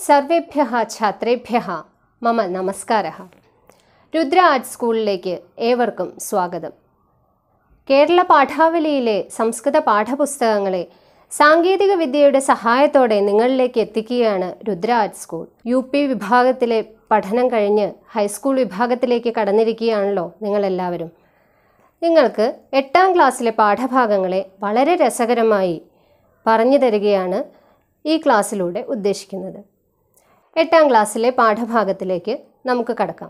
സർവേഭ്യ ഛാത്രേഭ്യ മമ നമസ്കാര രുദ്ര ആർട്സ് സ്കൂളിലേക്ക് ഏവർക്കും സ്വാഗതം കേരള പാഠാവലിയിലെ സംസ്കൃത പാഠപുസ്തകങ്ങളെ സാങ്കേതിക വിദ്യയുടെ സഹായത്തോടെ നിങ്ങളിലേക്ക് എത്തിക്കുകയാണ് Rudra arts school U P വിഭാഗത്തിലെ പഠനം കഴിഞ്ഞ് ഹൈസ്കൂൾ വിഭാഗത്തിലേക്ക് കടന്നിരിക്കുകയാണല്ലോ നിങ്ങളെല്ലാവരും നിങ്ങൾക്ക് എട്ടാം ക്ലാസ്സിലെ പാഠഭാഗങ്ങളെ വളരെ രസകരമായി പറഞ്ഞു തരികയാണ് ഈ ക്ലാസ്സിലൂടെ ഉദ്ദേശിക്കുന്നത് എട്ടാം ക്ലാസ്സിലെ പാഠഭാഗത്തിലേക്ക് നമുക്ക് കടക്കാം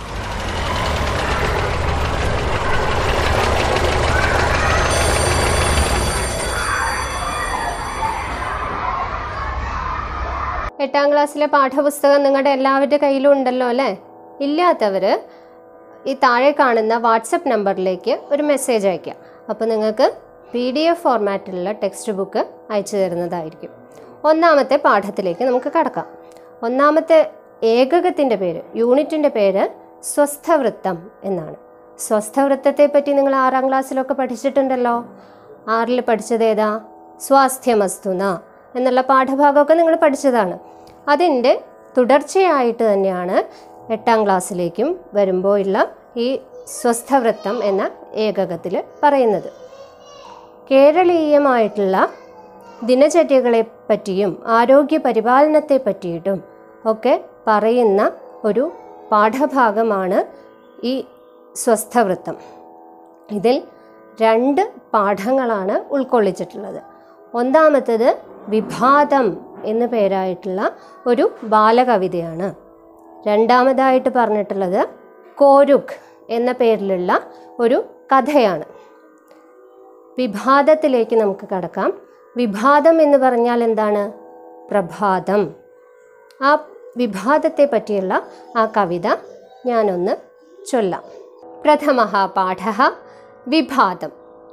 എട്ടാം ക്ലാസ്സിലെ പാഠപുസ്തകം നിങ്ങളുടെ എല്ലാവരുടെ കയ്യിലും ഉണ്ടല്ലോ അല്ലേ ഇല്ലാത്തവർ ഈ താഴെ കാണുന്ന വാട്സപ്പ് നമ്പറിലേക്ക് ഒരു മെസ്സേജ് അയയ്ക്കുക അപ്പോൾ നിങ്ങൾക്ക് പി ഡി എഫ് ഫോർമാറ്റിലുള്ള ടെക്സ്റ്റ് ബുക്ക് അയച്ചു തരുന്നതായിരിക്കും ഒന്നാമത്തെ പാഠത്തിലേക്ക് നമുക്ക് കടക്കാം ഒന്നാമത്തെ ഏകകത്തിൻ്റെ പേര് യൂണിറ്റിൻ്റെ പേര് സ്വസ്ഥവൃത്തം എന്നാണ് സ്വസ്ഥവൃത്തത്തെ പറ്റി നിങ്ങൾ ആറാം ക്ലാസ്സിലൊക്കെ പഠിച്ചിട്ടുണ്ടല്ലോ ആറിൽ പഠിച്ചത് ഏതാ സ്വാസ്ഥ്യമസ്തുന എന്നുള്ള പാഠഭാഗമൊക്കെ നിങ്ങൾ പഠിച്ചതാണ് അതിൻ്റെ തുടർച്ചയായിട്ട് തന്നെയാണ് എട്ടാം ക്ലാസ്സിലേക്കും വരുമ്പോൾ ഉള്ള ഈ സ്വസ്ഥവൃത്തം എന്ന ഏകകത്തിൽ പറയുന്നത് കേരളീയമായിട്ടുള്ള ദിനചര്യകളെ പറ്റിയും ആരോഗ്യ പരിപാലനത്തെ പറ്റിയിട്ടും ഒക്കെ പറയുന്ന ഒരു പാഠഭാഗമാണ് ഈ സ്വസ്ഥവൃത്തം ഇതിൽ രണ്ട് പാഠങ്ങളാണ് ഉൾക്കൊള്ളിച്ചിട്ടുള്ളത് ഒന്നാമത്തത് വിഭാതം എന്നു പേരായിട്ടുള്ള ഒരു ബാലകവിതയാണ് രണ്ടാമതായിട്ട് പറഞ്ഞിട്ടുള്ളത് കോരുക് എന്ന പേരിലുള്ള ഒരു കഥയാണ് വിഭാതത്തിലേക്ക് നമുക്ക് കടക്കാം വിഭാതം എന്ന് പറഞ്ഞാൽ എന്താണ് പ്രഭാതം ആ വിഭാതത്തെ പറ്റിയുള്ള ആ കവിത ഞാനൊന്ന് ചൊല്ലാം പ്രഥമ പാഠ വിഭാതം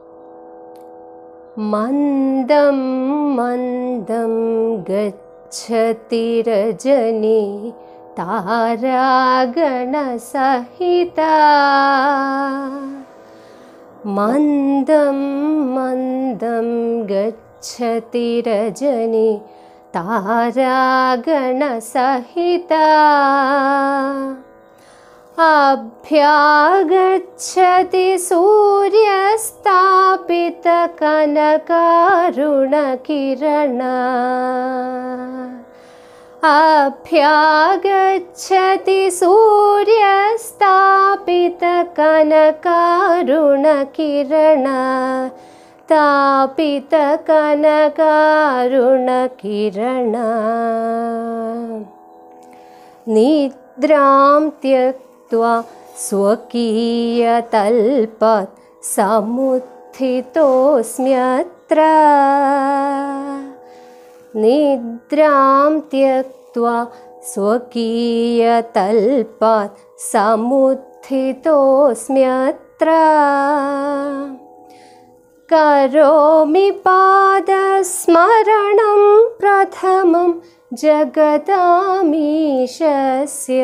മന്ദം മന്ദം ഗച്ഛതി രജനി താരാഗണസഹിത മന്ദം മന്ദം ഗച്ഛതി രജനി താരാഗണസഹിത अभ्यागच्छति सूर्यस्तापितकनकारुणकिरण अभ्यागच्छति सूर्यस्तापितकनकारुणकिरण तापितकनकारुणकिरण निद्रां त्यक्त्वा स्वकीयतल्पात् समुत्थितोऽस्म्यत्र निद्रां त्यक्त्वा स्वकीयतल्पात् समुत्थितोऽस्म्यत्र करोमि पादस्मरणं प्रथमं जगदामीशस्य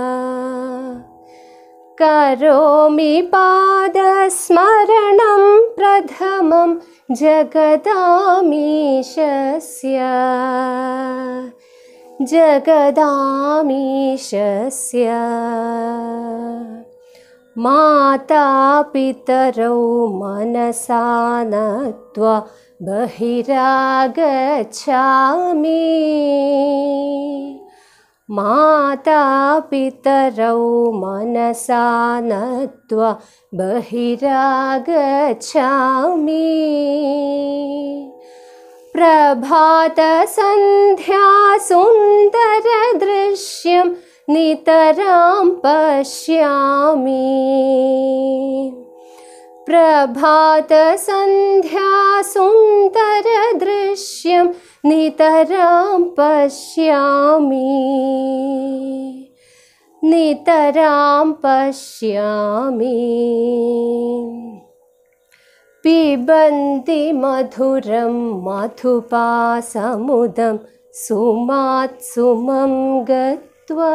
करोमि पादस्मरणं प्रथमं जगदामीशस्य जगदामीशस्य मातापितरौ मनसा नत्वा बहिरागच्छामि मातापितरौ मनसा नत्वा बहिरागच्छामि प्रभातसन्ध्या सुन्दरदृश्यं नितरां पश्यामि प्रभातसन्ध्या सुन्दरदृश्यं नितरां पश्यामि नितरां पश्यामि पिबन्ति मधुरं मधुपासमुदं सुमात्सुमं गत्वा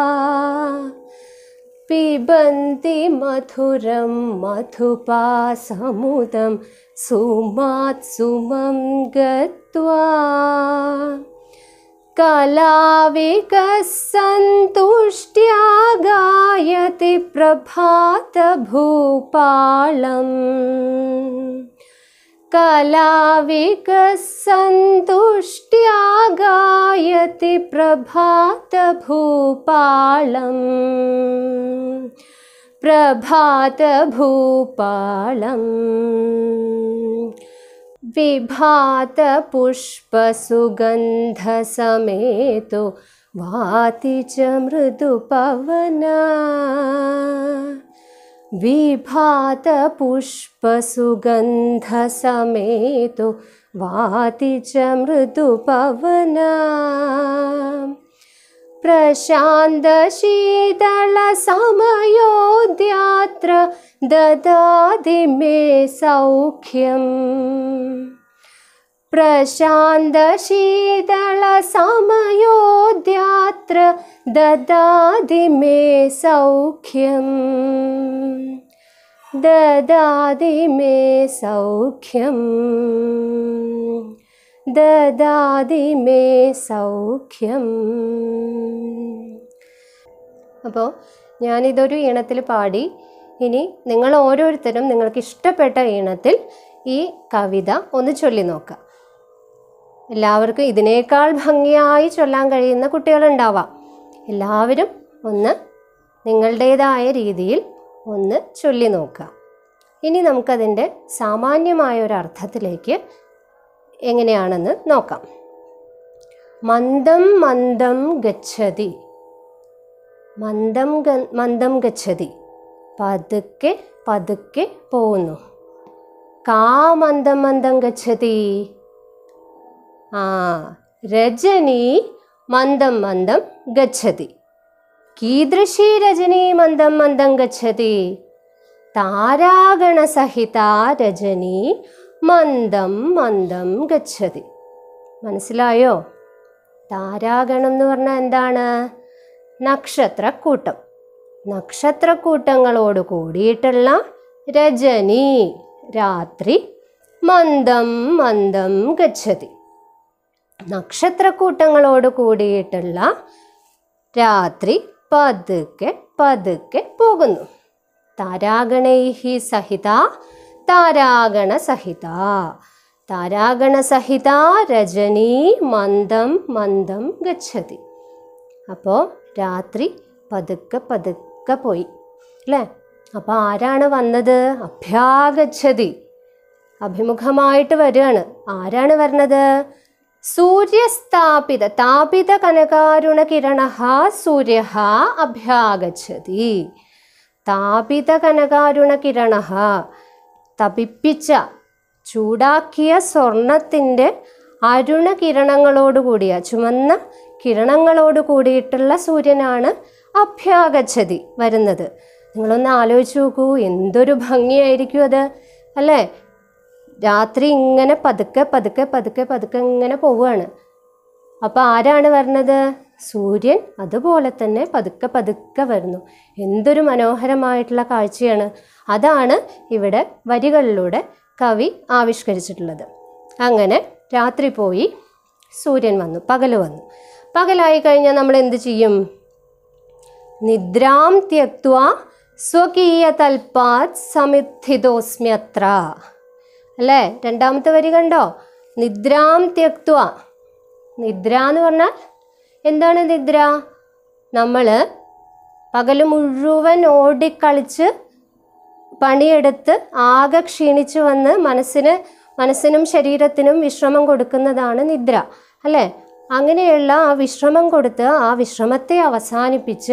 पिबन्ति मधुरं मधुपासमुदं सुमात्सुमं गत्वा कलाविकसन्तुष्ट्या गायति प्रभातभूपालम् कलाविकसन्तुष्ट्या गायति प्रभातभूपालम् प्रभातभूपालम् विभातपुष्पसुगन्धसमेतो वाति च मृदुपवना विभातपुष्पसुगन्धसमेतो वाति च मृदुपवना प्रशान्तशीतलसमयोऽद्यात्र ददाति मे सौख्यम् प्रशान्तशीतलसमयोऽद्यात्र ददाति मे सौख्यम् ददाति मे सौख्यम् ദദാതി മേ സൗഖ്യം അപ്പോൾ ഞാനിതൊരു ഈണത്തിൽ പാടി ഇനി നിങ്ങൾ ഓരോരുത്തരും നിങ്ങൾക്ക് ഇഷ്ടപ്പെട്ട ഈണത്തിൽ ഈ കവിത ഒന്ന് ചൊല്ലി നോക്കുക എല്ലാവർക്കും ഇതിനേക്കാൾ ഭംഗിയായി ചൊല്ലാൻ കഴിയുന്ന കുട്ടികളുണ്ടാവാം എല്ലാവരും ഒന്ന് നിങ്ങളുടേതായ രീതിയിൽ ഒന്ന് ചൊല്ലി നോക്കുക ഇനി നമുക്കതിൻ്റെ സാമാന്യമായ ഒരു അർത്ഥത്തിലേക്ക് എങ്ങനെയാണെന്ന് നോക്കാം മന്ദം മന്ദം ഗച്ഛതി മന്ദം ഗ മന്ദം ഗച്ഛതി പതുക്കെ പതുക്കെ പോകുന്നു കാ മന്ദം മന്ദം ഗച്ഛതി ആ രജനി മന്ദം മന്ദം ഗച്ഛതി കീദൃശി രജനി മന്ദം മന്ദം ഗച്ഛതി താരാഗണസഹിത രജനി മന്ദം മന്ദം ഗച്ഛതി മനസ്സിലായോ താരാഗണം എന്ന് പറഞ്ഞാൽ എന്താണ് നക്ഷത്രക്കൂട്ടം നക്ഷത്രക്കൂട്ടങ്ങളോട് കൂടിയിട്ടുള്ള രജനി രാത്രി മന്ദം മന്ദം ഗച്ഛതി നക്ഷത്രക്കൂട്ടങ്ങളോട് കൂടിയിട്ടുള്ള രാത്രി പതുക്കെ പതുക്കെ പോകുന്നു താരാഗണൈഹി സഹിത താരാഗണ സഹിത താരാഗണ സഹിത രജനി മന്ദം മന്ദം ഗച്ഛതി അപ്പോൾ രാത്രി പതുക്കെ പതുക്കെ പോയി അല്ലേ അപ്പോൾ ആരാണ് വന്നത് അഭ്യാഗച്ഛതി അഭിമുഖമായിട്ട് വരികയാണ് ആരാണ് വരുന്നത് സൂര്യസ്ഥാപിത താപിത കനകാരുണ കിരണ സൂര്യ അഭ്യാഗച്ഛതി താപിത കനകാരുണ കിരണ തപിപ്പിച്ച ചൂടാക്കിയ സ്വർണത്തിൻ്റെ അരുണ കിരണങ്ങളോടുകൂടിയ ചുമന്ന കിരണങ്ങളോട് കൂടിയിട്ടുള്ള സൂര്യനാണ് അഭ്യാഗച്ഛതി വരുന്നത് നിങ്ങളൊന്ന് ആലോചിച്ച് നോക്കൂ എന്തൊരു ഭംഗിയായിരിക്കും അത് അല്ലേ രാത്രി ഇങ്ങനെ പതുക്കെ പതുക്കെ പതുക്കെ പതുക്കെ ഇങ്ങനെ പോവുകയാണ് അപ്പോൾ ആരാണ് വരുന്നത് സൂര്യൻ അതുപോലെ തന്നെ പതുക്കെ പതുക്കെ വരുന്നു എന്തൊരു മനോഹരമായിട്ടുള്ള കാഴ്ചയാണ് അതാണ് ഇവിടെ വരികളിലൂടെ കവി ആവിഷ്കരിച്ചിട്ടുള്ളത് അങ്ങനെ രാത്രി പോയി സൂര്യൻ വന്നു പകൽ വന്നു പകലായി കഴിഞ്ഞാൽ നമ്മൾ എന്ത് ചെയ്യും നിദ്രാം ത്യക്വ സ്വകീയ തൽപാത് സമിദ്ധിതോസ്മ്യത്ര അല്ലേ രണ്ടാമത്തെ വരി കണ്ടോ നിദ്രാം ത്യക്വ നിദ്ര എന്ന് പറഞ്ഞാൽ എന്താണ് നിദ്ര നമ്മൾ പകൽ മുഴുവൻ ഓടിക്കളിച്ച് പണിയെടുത്ത് ആകെ ക്ഷീണിച്ച് വന്ന് മനസ്സിന് മനസ്സിനും ശരീരത്തിനും വിശ്രമം കൊടുക്കുന്നതാണ് നിദ്ര അല്ലേ അങ്ങനെയുള്ള ആ വിശ്രമം കൊടുത്ത് ആ വിശ്രമത്തെ അവസാനിപ്പിച്ച്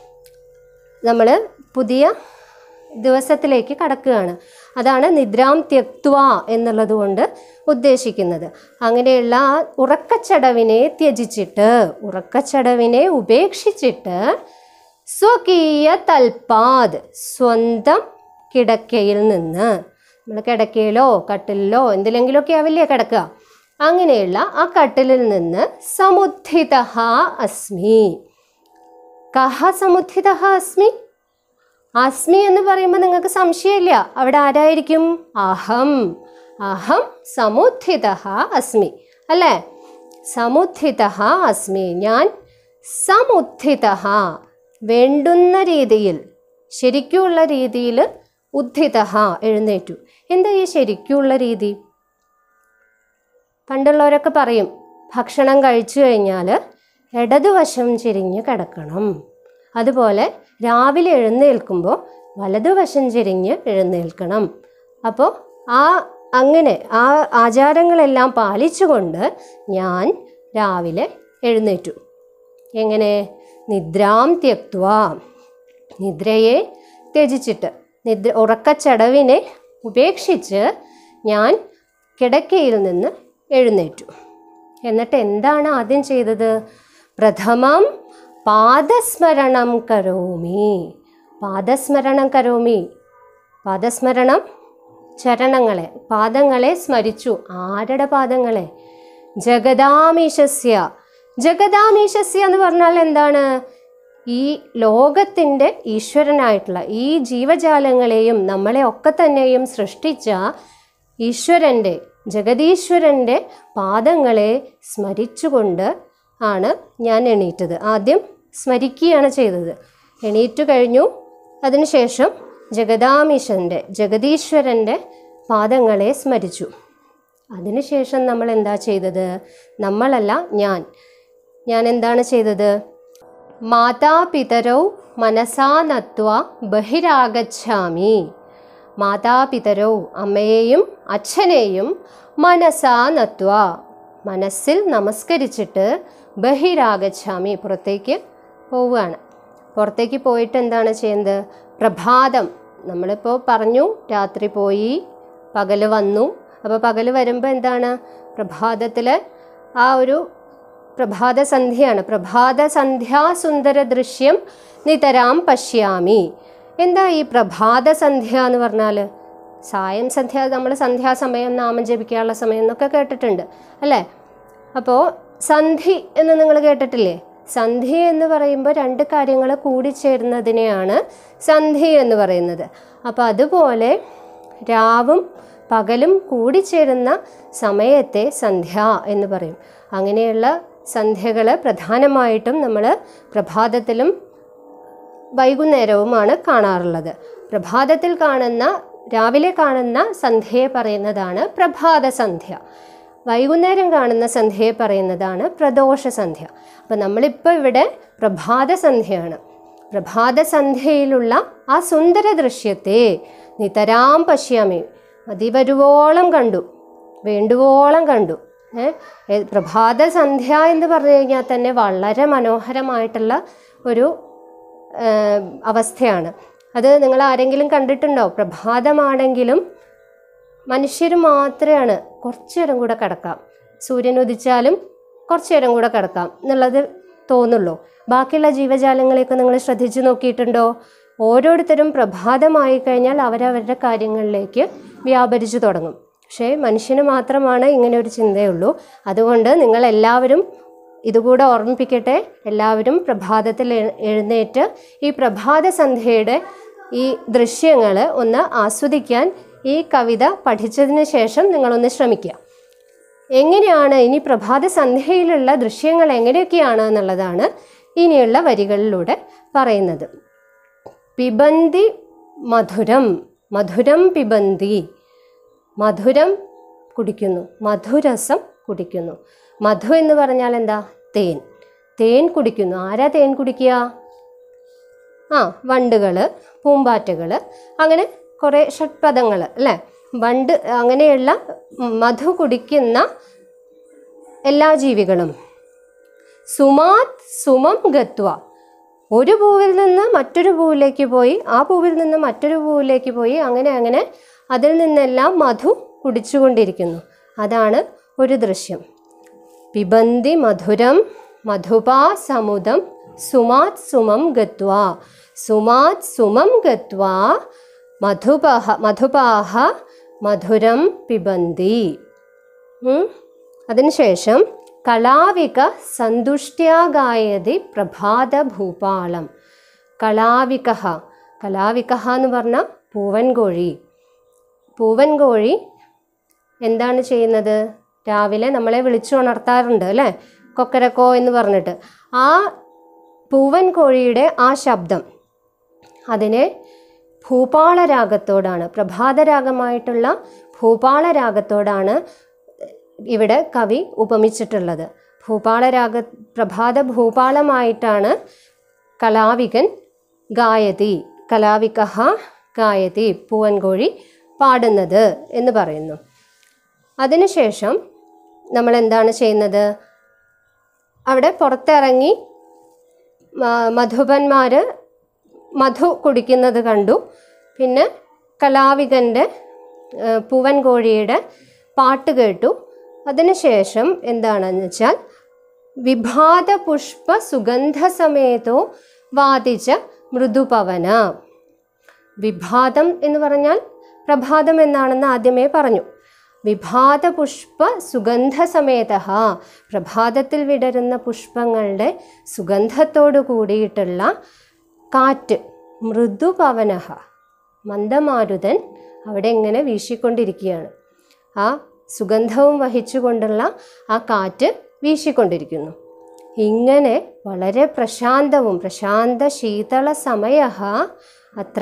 നമ്മൾ പുതിയ ദിവസത്തിലേക്ക് കടക്കുകയാണ് അതാണ് നിദ്രാം ത്യക്വ എന്നുള്ളത് കൊണ്ട് ഉദ്ദേശിക്കുന്നത് അങ്ങനെയുള്ള ആ ഉറക്കച്ചടവിനെ ത്യജിച്ചിട്ട് ഉറക്കച്ചടവിനെ ഉപേക്ഷിച്ചിട്ട് സ്വകീയ തൽപാത് സ്വന്തം കിടക്കയിൽ നിന്ന് നമ്മൾ കിടക്കയിലോ കട്ടിലിലോ എന്തിലെങ്കിലുമൊക്കെ ആവില്ലേ കിടക്കുക അങ്ങനെയുള്ള ആ കട്ടിലിൽ നിന്ന് സമുദ്ധിത അസ്മി കഹ സമുദ്ധിത അസ്മി അസ്മി എന്ന് പറയുമ്പോൾ നിങ്ങൾക്ക് സംശയമില്ല അവിടെ ആരായിരിക്കും അഹം അഹം സമുദ്ധിത അസ്മി അല്ലേ സമുത്ഥിത അസ്മി ഞാൻ സമുത്ഥിത വേണ്ടുന്ന രീതിയിൽ ശരിക്കുമുള്ള രീതിയിൽ ഉദ്ധിത എഴുന്നേറ്റു എന്താ ഈ ശരിക്കുമുള്ള രീതി പണ്ടുള്ളവരൊക്കെ പറയും ഭക്ഷണം കഴിച്ചു കഴിഞ്ഞാൽ ഇടതുവശം ചിരിഞ്ഞ് കിടക്കണം അതുപോലെ രാവിലെ എഴുന്നേൽക്കുമ്പോൾ വലതുവശം ചിരിഞ്ഞ് എഴുന്നേൽക്കണം അപ്പോൾ ആ അങ്ങനെ ആ ആചാരങ്ങളെല്ലാം പാലിച്ചുകൊണ്ട് ഞാൻ രാവിലെ എഴുന്നേറ്റു എങ്ങനെ നിദ്രാം ത്യക്വ നിദ്രയെ ത്യജിച്ചിട്ട് നിദ്ര ഉറക്കച്ചടവിനെ ഉപേക്ഷിച്ച് ഞാൻ കിടക്കയിൽ നിന്ന് എഴുന്നേറ്റു എന്നിട്ട് എന്താണ് ആദ്യം ചെയ്തത് പ്രഥമം പാദസ്മരണം കരോമി പാദസ്മരണം കരോമി പാദസ്മരണം ചരണങ്ങളെ പാദങ്ങളെ സ്മരിച്ചു ആരുടെ പാദങ്ങളെ ജഗദാമീശസ്യ ജഗദാമീശസ്യ എന്ന് പറഞ്ഞാൽ എന്താണ് ഈ ലോകത്തിൻ്റെ ഈശ്വരനായിട്ടുള്ള ഈ ജീവജാലങ്ങളെയും നമ്മളെ ഒക്കെ തന്നെയും സൃഷ്ടിച്ച ഈശ്വരൻ്റെ ജഗദീശ്വരൻ്റെ പാദങ്ങളെ സ്മരിച്ചുകൊണ്ട് ആണ് ഞാൻ എണീറ്റത് ആദ്യം സ്മരിക്കുകയാണ് ചെയ്തത് എണീറ്റു കഴിഞ്ഞു അതിനുശേഷം ജഗദാമീശൻ്റെ ജഗദീശ്വരൻ്റെ പാദങ്ങളെ സ്മരിച്ചു അതിനുശേഷം നമ്മൾ എന്താ ചെയ്തത് നമ്മളല്ല ഞാൻ ഞാൻ എന്താണ് ചെയ്തത് മാതാപിതരൗ മനസാ നത്വ ബഹിരാഗച്ഛാമി മാതാപിതരൗ അമ്മയെയും അച്ഛനെയും മനസാ നത്വ മനസ്സിൽ നമസ്കരിച്ചിട്ട് ബഹിരാഗച്ഛാമി പുറത്തേക്ക് പോവുകയാണ് പുറത്തേക്ക് പോയിട്ട് എന്താണ് ചെയ്യുന്നത് പ്രഭാതം നമ്മളിപ്പോൾ പറഞ്ഞു രാത്രി പോയി പകൽ വന്നു അപ്പോൾ പകൽ വരുമ്പോൾ എന്താണ് പ്രഭാതത്തിൽ ആ ഒരു പ്രഭാത സന്ധ്യയാണ് പ്രഭാത സന്ധ്യാസുന്ദര ദൃശ്യം നിതരാം പശ്യാമി എന്താ ഈ പ്രഭാത സന്ധ്യ എന്ന് പറഞ്ഞാൽ സായം സന്ധ്യ നമ്മൾ സന്ധ്യാസമയം നാമം ജപിക്കാനുള്ള സമയം എന്നൊക്കെ കേട്ടിട്ടുണ്ട് അല്ലേ അപ്പോൾ സന്ധി എന്ന് നിങ്ങൾ കേട്ടിട്ടില്ലേ സന്ധി എന്ന് പറയുമ്പോൾ രണ്ട് കാര്യങ്ങൾ കൂടിച്ചേരുന്നതിനെയാണ് സന്ധി എന്ന് പറയുന്നത് അപ്പോൾ അതുപോലെ രാവും പകലും കൂടിച്ചേരുന്ന സമയത്തെ സന്ധ്യ എന്ന് പറയും അങ്ങനെയുള്ള സന്ധ്യകൾ പ്രധാനമായിട്ടും നമ്മൾ പ്രഭാതത്തിലും വൈകുന്നേരവുമാണ് കാണാറുള്ളത് പ്രഭാതത്തിൽ കാണുന്ന രാവിലെ കാണുന്ന സന്ധ്യയെ പറയുന്നതാണ് പ്രഭാത സന്ധ്യ വൈകുന്നേരം കാണുന്ന സന്ധ്യയെ പറയുന്നതാണ് പ്രദോഷ സന്ധ്യ അപ്പം നമ്മളിപ്പോൾ ഇവിടെ പ്രഭാത സന്ധ്യയാണ് പ്രഭാത സന്ധ്യയിലുള്ള ആ സുന്ദര ദൃശ്യത്തെ നിതരാം പശ്യാമി മതി വരുവോളം കണ്ടു വേണ്ടുവോളം കണ്ടു ഏ, ഏ, പ്രഭാത സന്ധ്യ എന്ന് പറഞ്ഞു കഴിഞ്ഞാൽ തന്നെ വളരെ മനോഹരമായിട്ടുള്ള ഒരു ആ, അവസ്ഥയാണ് അത് നിങ്ങൾ ആരെങ്കിലും കണ്ടിട്ടുണ്ടോ പ്രഭാതമാണെങ്കിലും മനുഷ്യർ മാത്രമാണ് കുറച്ചു നേരം കൂടെ കിടക്കാം സൂര്യൻ ഉദിച്ചാലും കുറച്ചു നേരം കൂടെ കിടക്കാം എന്നുള്ളത് തോന്നുള്ളൂ ബാക്കിയുള്ള ജീവജാലങ്ങളെയൊക്കെ നിങ്ങൾ ശ്രദ്ധിച്ചു നോക്കിയിട്ടുണ്ടോ ഓരോരുത്തരും പ്രഭാതമായി കഴിഞ്ഞാൽ അവരവരുടെ കാര്യങ്ങളിലേക്ക് വ്യാപരിച്ചു തുടങ്ങും പക്ഷേ മനുഷ്യന് മാത്രമാണ് ഇങ്ങനെ ഒരു ചിന്തയുള്ളൂ അതുകൊണ്ട് നിങ്ങൾ എല്ലാവരും ഇതുകൂടെ ഓർമ്മിപ്പിക്കട്ടെ എല്ലാവരും പ്രഭാതത്തിൽ എഴ് എഴുന്നേറ്റ് ഈ പ്രഭാത സന്ധ്യയുടെ ഈ ദൃശ്യങ്ങൾ ഒന്ന് ആസ്വദിക്കാൻ ഈ കവിത പഠിച്ചതിന് ശേഷം നിങ്ങളൊന്ന് ശ്രമിക്കുക എങ്ങനെയാണ് ഇനി പ്രഭാത സന്ധ്യയിലുള്ള ദൃശ്യങ്ങൾ എങ്ങനെയൊക്കെയാണ് എന്നുള്ളതാണ് ഇനിയുള്ള വരികളിലൂടെ പറയുന്നത് പിബന്തി മധുരം മധുരം പിബന്തി മധുരം കുടിക്കുന്നു മധുരസം കുടിക്കുന്നു മധു എന്ന് പറഞ്ഞാൽ എന്താ തേൻ തേൻ കുടിക്കുന്നു ആരാ തേൻ കുടിക്കുക ആ വണ്ടുകൾ പൂമ്പാറ്റകൾ അങ്ങനെ കുറേ ഷഡ്പദങ്ങൾ അല്ലേ വണ്ട് അങ്ങനെയുള്ള മധു കുടിക്കുന്ന എല്ലാ ജീവികളും സുമാത് സുമം ഗത്വ ഒരു പൂവിൽ നിന്ന് മറ്റൊരു പൂവിലേക്ക് പോയി ആ പൂവിൽ നിന്ന് മറ്റൊരു പൂവിലേക്ക് പോയി അങ്ങനെ അങ്ങനെ അതിൽ നിന്നെല്ലാം മധു കുടിച്ചുകൊണ്ടിരിക്കുന്നു അതാണ് ഒരു ദൃശ്യം പിബന്തി മധുരം മധുപാ സമുദം സുമാത് സുമം ഗത്വ സുമാത് സുമം ഗത്വ മധുപഹ മധുപാഹ മധുരം പിബന്തി ഉം. അതിനുശേഷം കളാവിക സന്തുഷ്ട്യാഗായതി പ്രഭാത ഭൂപാളം കളാവിക കലാവിക എന്ന് പറഞ്ഞാൽ പൂവൻ കോഴി പൂവൻ കോഴി എന്താണ് ചെയ്യുന്നത് രാവിലെ നമ്മളെ വിളിച്ചു ഉണർത്താറുണ്ട് അല്ലേ കൊക്കരക്കോ എന്ന് പറഞ്ഞിട്ട് ആ പൂവൻ കോഴിയുടെ ആ ശബ്ദം അതിനെ ഭൂപാളരാഗത്തോടാണ് പ്രഭാതരാഗമായിട്ടുള്ള ഭൂപാളരാഗത്തോടാണ് ഇവിടെ കവി ഉപമിച്ചിട്ടുള്ളത് ഭൂപാളരാഗ പ്രഭാത ഭൂപാളമായിട്ടാണ് കലാവികൻ ഗായതി കലാവിക ഗായതി പൂവൻകോഴി പാടുന്നത് എന്ന് പറയുന്നു അതിനുശേഷം നമ്മൾ എന്താണ് ചെയ്യുന്നത് അവിടെ പുറത്തിറങ്ങി മ- മധുപന്മാർ മധു കുടിക്കുന്നത് കണ്ടു പിന്നെ കലാവികൻ്റെ ഏഹ്, പൂവൻ കോഴിയുടെ പാട്ട് കേട്ടു അതിനുശേഷം എന്താണെന്ന് വെച്ചാൽ വിഭാത പുഷ്പ സുഗന്ധ സമേതോ വാദിച്ച മൃദുപവന വിഭാതം എന്ന് പറഞ്ഞാൽ പ്രഭാതം എന്നാണെന്ന് ആദ്യമേ പറഞ്ഞു വിഭാത പുഷ്പ സുഗന്ധ സമേത പ്രഭാതത്തിൽ വിടരുന്ന പുഷ്പങ്ങളുടെ സുഗന്ധത്തോടു കൂടിയിട്ടുള്ള കാറ്റ് മൃദുപവനഹ മന്ദമാരുതൻ അവിടെ ഇങ്ങനെ വീശിക്കൊണ്ടിരിക്കുകയാണ് ആ സുഗന്ധവും വഹിച്ചുകൊണ്ടുള്ള ആ കാറ്റ് വീശിക്കൊണ്ടിരിക്കുന്നു ഇങ്ങനെ വളരെ പ്രശാന്തവും പ്രശാന്ത ശീതള സമയ അത്ര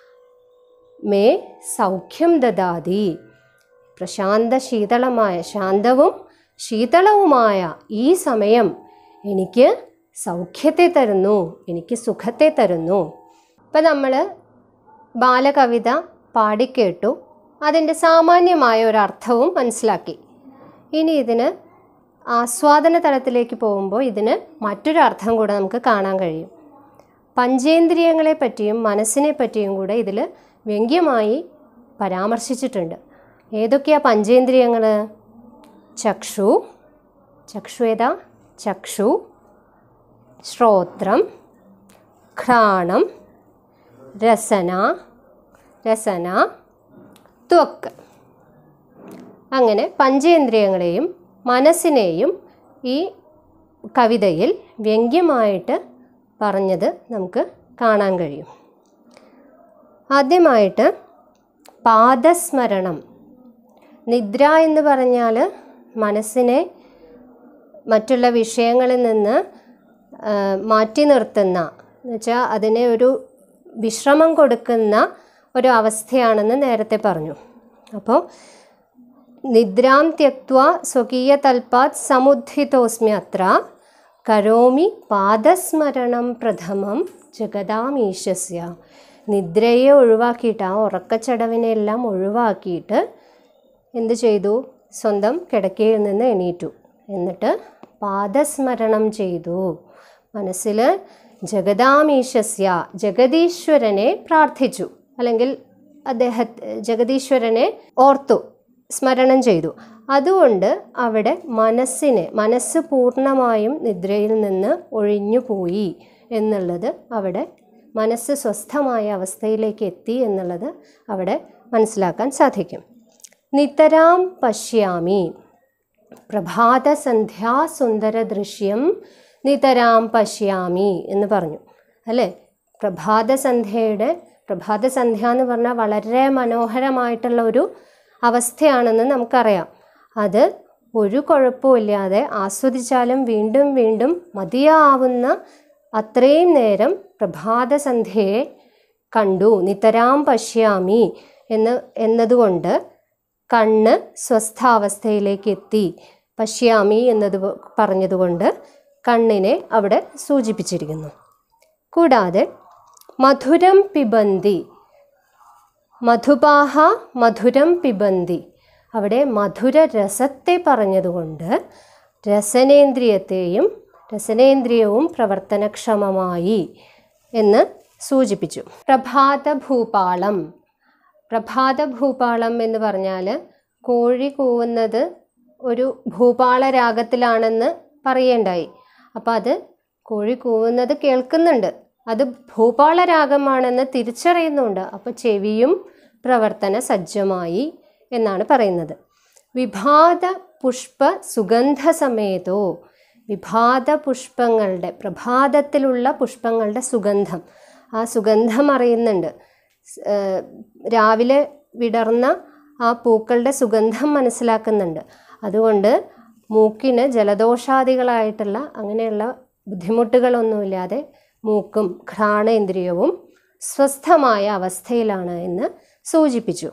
മേ സൗഖ്യം ദദാതി പ്രശാന്ത ശീതളമായ ശാന്തവും ശീതളവുമായ ഈ സമയം എനിക്ക് സൗഖ്യത്തെ തരുന്നു എനിക്ക് സുഖത്തെ തരുന്നു ഇപ്പം നമ്മൾ ബാലകവിത പാടിക്കേട്ടു അതിൻ്റെ സാമാന്യമായ ഒരർത്ഥവും മനസ്സിലാക്കി ഇനി ഇതിന് ആസ്വാദന തലത്തിലേക്ക് പോകുമ്പോൾ ഇതിന് മറ്റൊരു അർത്ഥം കൂടെ നമുക്ക് കാണാൻ കഴിയും പഞ്ചേന്ദ്രിയങ്ങളെ പറ്റിയും മനസ്സിനെ പറ്റിയും കൂടെ ഇതിൽ വ്യംഗ്യമായി പരാമർശിച്ചിട്ടുണ്ട് ഏതൊക്കെയാ പഞ്ചേന്ദ്രിയങ്ങൾ ചക്ഷു ചക്ഷു ഏതാ ചക്ഷു ശ്രോത്രം ഘ്രാണം രസന രസന ത്വക്ക് അങ്ങനെ പഞ്ചേന്ദ്രിയങ്ങളെയും മനസ്സിനെയും ഈ കവിതയിൽ വ്യംഗ്യമായിട്ട് പറഞ്ഞത് നമുക്ക് കാണാൻ കഴിയും ആദ്യമായിട്ട് പാദസ്മരണം നിദ്ര എന്ന് പറഞ്ഞാൽ മനസ്സിനെ മറ്റുള്ള വിഷയങ്ങളിൽ നിന്ന് ആ, മാറ്റി നിർത്തുന്ന എന്നുവെച്ചാൽ അതിനെ ഒരു വിശ്രമം കൊടുക്കുന്ന ഒരു അവസ്ഥയാണെന്ന് നേരത്തെ പറഞ്ഞു അപ്പോൾ നിദ്രാം ത്യക്വ സ്വകീയ തൽപാത് സമുദ്ധിതോസ്മി അത്ര കരോമി പാദസ്മരണം പ്രഥമം ജഗതാമീശസ്യ നിദ്രയെ ഒഴിവാക്കിയിട്ട് ആ ഉറക്കച്ചടവിനെ എല്ലാം ഒഴിവാക്കിയിട്ട് എന്ത് ചെയ്തു സ്വന്തം കിടക്കയിൽ നിന്ന് എണീറ്റു എന്നിട്ട് പാദസ്മരണം ചെയ്തു മനസ്സിൽ ജഗദാമീശസ്യ ജഗദീശ്വരനെ പ്രാർത്ഥിച്ചു അല്ലെങ്കിൽ അദ്ദേഹ ജഗദീശ്വരനെ ഓർത്തു സ്മരണം ചെയ്തു അതുകൊണ്ട് അവിടെ മനസ്സിനെ മനസ്സ് പൂർണ്ണമായും നിദ്രയിൽ നിന്ന് ഒഴിഞ്ഞു പോയി എന്നുള്ളത് അവിടെ മനസ്സ് സ്വസ്ഥമായ അവസ്ഥയിലേക്ക് എത്തി എന്നുള്ളത് അവിടെ മനസ്സിലാക്കാൻ സാധിക്കും നിതരാം പശ്യാമി പ്രഭാതസന്ധ്യാസുന്ദര ദൃശ്യം നിതരാം പശ്യാമി എന്ന് പറഞ്ഞു അല്ലേ പ്രഭാതസന്ധ്യയുടെ പ്രഭാതസന്ധ്യ എന്ന് പറഞ്ഞാൽ വളരെ മനോഹരമായിട്ടുള്ള ഒരു അവസ്ഥയാണെന്ന് നമുക്കറിയാം അത് ഒരു കുഴപ്പമില്ലാതെ ആസ്വദിച്ചാലും വീണ്ടും വീണ്ടും മതിയാവുന്ന അത്രയും നേരം പ്രഭാതസന്ധ്യയെ കണ്ടു നിതരാം പശ്യാമി എന്ന് എന്നതുകൊണ്ട് കണ്ണ് സ്വസ്ഥാവസ്ഥയിലേക്ക് എത്തി പശ്യാമി എന്നത് പ- പറഞ്ഞതുകൊണ്ട് കണ്ണിനെ അവിടെ സൂചിപ്പിച്ചിരിക്കുന്നു കൂടാതെ മധുരം പിബന്തി മധുപാഹ മധുരം പിബന്തി അവിടെ മധുര രസത്തെ പറഞ്ഞതുകൊണ്ട് രസനേന്ദ്രിയത്തെയും രസനേന്ദ്രിയവും പ്രവർത്തനക്ഷമമായി എന്ന് സൂചിപ്പിച്ചു പ്രഭാത ഭൂപാളം പ്രഭാത ഭൂപാളം എന്ന് പറഞ്ഞാൽ കോഴി കൂവുന്നത് ഒരു ഭൂപാള രാഗത്തിലാണെന്ന് പറയേണ്ടായി അപ്പോൾ അത് കോഴി കൂവുന്നത് കേൾക്കുന്നുണ്ട് അത് ഭൂപാള രാഗമാണെന്ന് തിരിച്ചറിയുന്നുണ്ട് അപ്പോൾ ചെവിയും പ്രവർത്തന സജ്ജമായി എന്നാണ് പറയുന്നത് വിഭാത പുഷ്പ സുഗന്ധ സമേതോ വിഭാത പുഷ്പങ്ങളുടെ പ്രഭാതത്തിലുള്ള പുഷ്പങ്ങളുടെ സുഗന്ധം ആ സുഗന്ധം അറിയുന്നുണ്ട് സ്- ഏഹ് രാവിലെ വിടർന്ന ആ പൂക്കളുടെ സുഗന്ധം മനസ്സിലാക്കുന്നുണ്ട് അതുകൊണ്ട് മൂക്കിന് ജലദോഷാദികളായിട്ടുള്ള അങ്ങനെയുള്ള ബുദ്ധിമുട്ടുകളൊന്നുമില്ലാതെ മൂക്കും ഘ്രാണേന്ദ്രിയവും സ്വസ്ഥമായ അവസ്ഥയിലാണ് എന്ന് സൂചിപ്പിച്ചു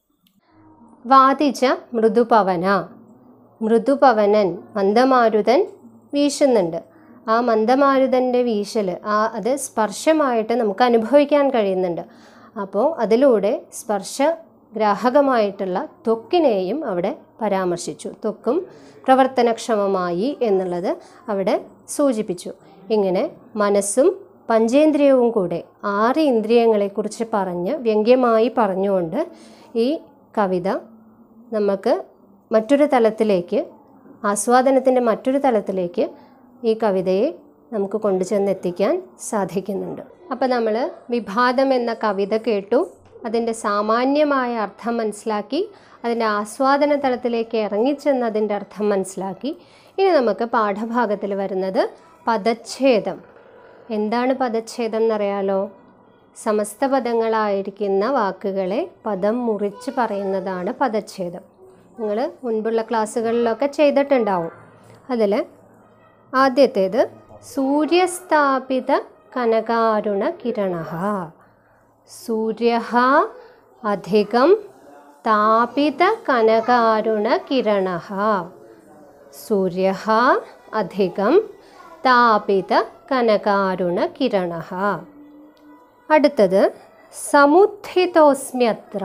വാദിച്ച മൃദുപവന മൃദുപവനൻ മന്ദമാരുതൻ വീശുന്നുണ്ട് ആ മന്ദമാരുതൻ്റെ വീശൽ ആ അത് സ്പർശമായിട്ട് നമുക്ക് അനുഭവിക്കാൻ കഴിയുന്നുണ്ട് അപ്പോൾ അതിലൂടെ സ്പർശ ഗ്രാഹകമായിട്ടുള്ള ത്വക്കിനെയും അവിടെ പരാമർശിച്ചു ത്വക്കും പ്രവർത്തനക്ഷമമായി എന്നുള്ളത് അവിടെ സൂചിപ്പിച്ചു ഇങ്ങനെ മനസ്സും പഞ്ചേന്ദ്രിയവും കൂടെ ആറ് ഇന്ദ്രിയങ്ങളെക്കുറിച്ച് പറഞ്ഞ് വ്യംഗ്യമായി പറഞ്ഞുകൊണ്ട് ഈ കവിത നമുക്ക് മറ്റൊരു തലത്തിലേക്ക് ആസ്വാദനത്തിൻ്റെ മറ്റൊരു തലത്തിലേക്ക് ഈ കവിതയെ നമുക്ക് കൊണ്ടുചെന്നെത്തിക്കാൻ സാധിക്കുന്നുണ്ട് അപ്പോൾ നമ്മൾ വിഭാതം എന്ന കവിത കേട്ടു അതിൻ്റെ സാമാന്യമായ അർത്ഥം മനസ്സിലാക്കി അതിൻ്റെ ആസ്വാദന തലത്തിലേക്ക് ഇറങ്ങിച്ചെന്ന് അതിൻ്റെ അർത്ഥം മനസ്സിലാക്കി ഇനി നമുക്ക് പാഠഭാഗത്തിൽ വരുന്നത് പദച്ഛേദം എന്താണ് പദച്ഛേദം എന്നറിയാലോ സമസ്ത പദങ്ങളായിരിക്കുന്ന വാക്കുകളെ പദം മുറിച്ച് പറയുന്നതാണ് പദച്ഛേദം നിങ്ങൾ മുൻപുള്ള ക്ലാസ്സുകളിലൊക്കെ ചെയ്തിട്ടുണ്ടാവും അതിൽ ആദ്യത്തേത് സൂര്യസ്ഥാപിത കനകാരുണ കിരണ സൂര്യ അധികം താപിത കനകാരുണ കിരണ സൂര്യ അധികം താപിത കനകാരുണ കിരണ അടുത്തത് സമുദ്ധിതോസ്മ്യത്ര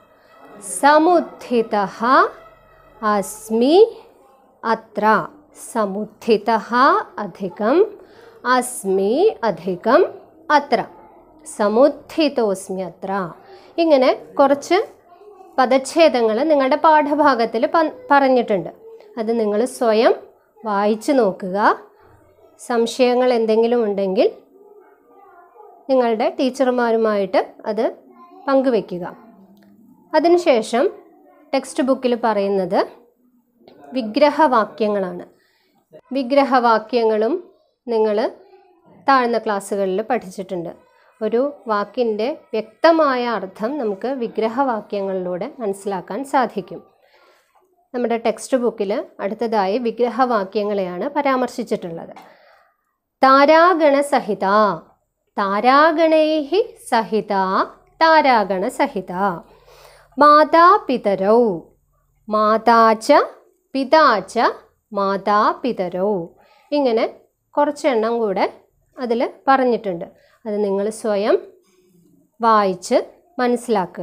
സമുദ്ധിത അസ്മി അത്ര സമുദ്ധിത അധികം അസ്മി അധികം അത്ര സമുദ്ധിതോസ്മ്യത്ര ഇങ്ങനെ കുറച്ച് പദച്ഛേദങ്ങൾ നിങ്ങളുടെ പാഠഭാഗത്തിൽ പ- പറഞ്ഞിട്ടുണ്ട് അത് നിങ്ങൾ സ്വയം വായിച്ചു നോക്കുക സംശയങ്ങൾ എന്തെങ്കിലും ഉണ്ടെങ്കിൽ നിങ്ങളുടെ ടീച്ചർമാരുമായിട്ട് അത് പങ്കുവെക്കുക അതിനുശേഷം ടെക്സ്റ്റ് ബുക്കിൽ പറയുന്നത് വിഗ്രഹവാക്യങ്ങളാണ് വിഗ്രഹവാക്യങ്ങളും നിങ്ങൾ താഴ്ന്ന ക്ലാസ്സുകളിൽ പഠിച്ചിട്ടുണ്ട് ഒരു വാക്കിൻ്റെ വ്യക്തമായ അർത്ഥം നമുക്ക് വിഗ്രഹവാക്യങ്ങളിലൂടെ മനസ്സിലാക്കാൻ സാധിക്കും നമ്മുടെ ടെക്സ്റ്റ് ബുക്കിൽ അടുത്തതായി വിഗ്രഹവാക്യങ്ങളെയാണ് പരാമർശിച്ചിട്ടുള്ളത് താരാഗണസഹിത താരാഗണൈ സഹിത താരാഗണസഹിത മാതാപിതരൗ മാതാച പിതാച മാതാപിതരൗ ഇങ്ങനെ കുറച്ചെണ്ണം കൂടെ അതിൽ പറഞ്ഞിട്ടുണ്ട് അത് നിങ്ങൾ സ്വയം വായിച്ച് മനസ്സിലാക്കുക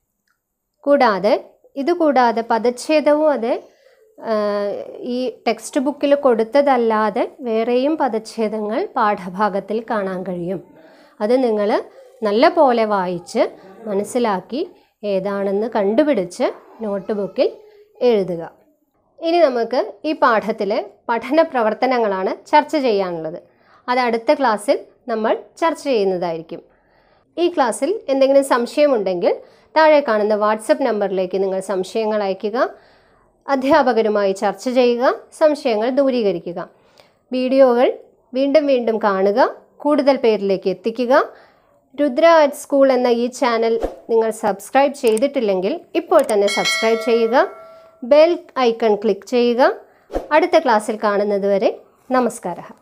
കൂടാതെ ഇതുകൂടാതെ പദച്ഛേദവും അത് ആ, ഈ ടെക്സ്റ്റ് ബുക്കിൽ കൊടുത്തതല്ലാതെ വേറെയും പദച്ഛേദങ്ങൾ പാഠഭാഗത്തിൽ കാണാൻ കഴിയും അത് നിങ്ങൾ നല്ല പോലെ വായിച്ച് മനസ്സിലാക്കി ഏതാണെന്ന് കണ്ടുപിടിച്ച് നോട്ട് ബുക്കിൽ എഴുതുക ഇനി നമുക്ക് ഈ പാഠത്തിലെ പഠന പ്രവർത്തനങ്ങളാണ് ചർച്ച ചെയ്യാനുള്ളത് അത് അടുത്ത ക്ലാസ്സിൽ നമ്മൾ ചർച്ച ചെയ്യുന്നതായിരിക്കും ഈ ക്ലാസ്സിൽ എന്തെങ്കിലും സംശയമുണ്ടെങ്കിൽ താഴെ കാണുന്ന വാട്സപ്പ് നമ്പറിലേക്ക് നിങ്ങൾ സംശയങ്ങൾ അയയ്ക്കുക അധ്യാപകരുമായി ചർച്ച ചെയ്യുക സംശയങ്ങൾ ദൂരീകരിക്കുക വീഡിയോകൾ വീണ്ടും വീണ്ടും കാണുക കൂടുതൽ പേരിലേക്ക് എത്തിക്കുക രുദ്ര ആർട്ട് സ്കൂൾ എന്ന ഈ ചാനൽ നിങ്ങൾ സബ്സ്ക്രൈബ് ചെയ്തിട്ടില്ലെങ്കിൽ ഇപ്പോൾ തന്നെ സബ്സ്ക്രൈബ് ചെയ്യുക ബെൽ ഐക്കൺ ക്ലിക്ക് ചെയ്യുക അടുത്ത ക്ലാസ്സിൽ കാണുന്നത് വരെ നമസ്കാരം